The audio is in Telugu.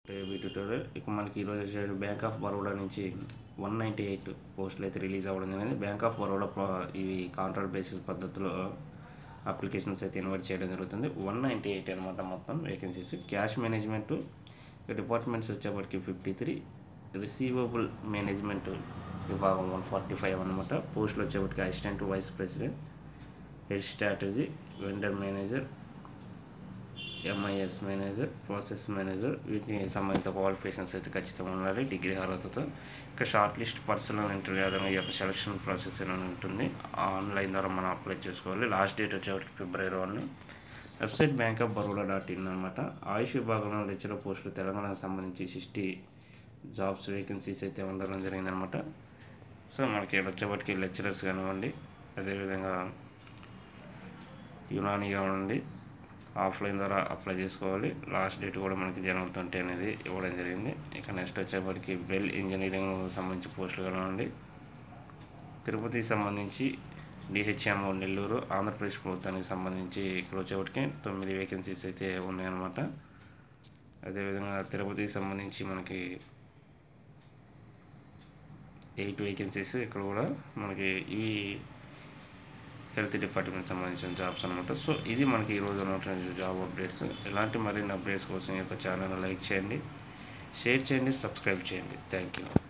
ఏబీ ట్యూటోరియల్ ఇక మనకి ఈరోజు వచ్చే బ్యాంక్ ఆఫ్ బరోడా నుంచి వన్ నైంటీ ఎయిట్ పోస్టులు అయితే రిలీజ్ అవ్వడం జరిగింది బ్యాంక్ ఆఫ్ బరోడా ప్ర- ఇవి కాంట్రాక్ట్ బేసిస్ పద్ధతిలో అప్లికేషన్స్ అయితే ఇన్వైట్ చేయడం జరుగుతుంది వన్ నైంటీ ఎయిట్ అనమాట మొత్తం వేకెన్సీస్ క్యాష్ మేనేజ్మెంట్ డిపార్ట్మెంట్స్ వచ్చేప్పటికి ఫిఫ్టీ త్రీ రిసీవబుల్ మేనేజ్మెంట్ విభాగం వన్ ఫార్టీ ఫైవ్ అనమాట పోస్టులు వచ్చేప్పటికి assistant vice president head strategy vendor manager MIS manager process manager వీటికి సంబంధిత క్వాలిఫికేషన్స్ అయితే ఖచ్చితంగా ఉండాలి డిగ్రీ అర్హతతో ఇక షార్ట్ లిస్ట్ పర్సనల్ ఇంటర్వ్యూ ఆధారంగా ఈ యొక్క సెలక్షన్ ప్రాసెస్ అని ఉంటుంది ఆన్లైన్ ద్వారా మనం అప్లై చేసుకోవాలి లాస్ట్ డేట్ వచ్చేవారికి February one website bank of Baroda dot in అనమాట ఆయుష్ విభాగంలో లెక్చరర్ పోస్టులు తెలంగాణకు సంబంధించి సిక్స్టీ జాబ్స్ వేకెన్సీస్ అయితే ఉండడం జరిగిందనమాట సో మనకి ఇక్కడ వచ్చేప్పటికి లెక్చరర్స్ కానివ్వండి అదేవిధంగా యునానీ కానివ్వండి ఆఫ్లైన్ ద్వారా అప్లై చేసుకోవాలి లాస్ట్ డేట్ కూడా మనకి జనవరి ట్వంటీ అనేది ఇవ్వడం జరిగింది ఇక నెక్స్ట్ వచ్చేప్పటికి బెల్ ఇంజనీరింగ్ సంబంధించి పోస్టులు కానివ్వండి తిరుపతికి సంబంధించి డిహెచ్ఎం నెల్లూరు ఆంధ్రప్రదేశ్ ప్రభుత్వానికి సంబంధించి ఇక్కడ వచ్చేప్పటికి తొమ్మిది వేకెన్సీస్ అయితే ఉన్నాయన్నమాట అదేవిధంగా తిరుపతికి సంబంధించి మనకి ఎయిట్ వేకెన్సీస్ ఇక్కడ కూడా మనకి ఈ హెల్త్ డిపార్ట్మెంట్ సంబంధించిన జాబ్స్ అనమాట సో ఇది మనకి ఈరోజు ఉన్నటువంటి జాబ్ అప్డేట్స్ ఇలాంటి మరిన్ని అప్డేట్స్ కోసం ఈ యొక్క ఛానల్ లైక్ చేయండి షేర్ చేయండి సబ్స్క్రైబ్ చేయండి థ్యాంక్ యూ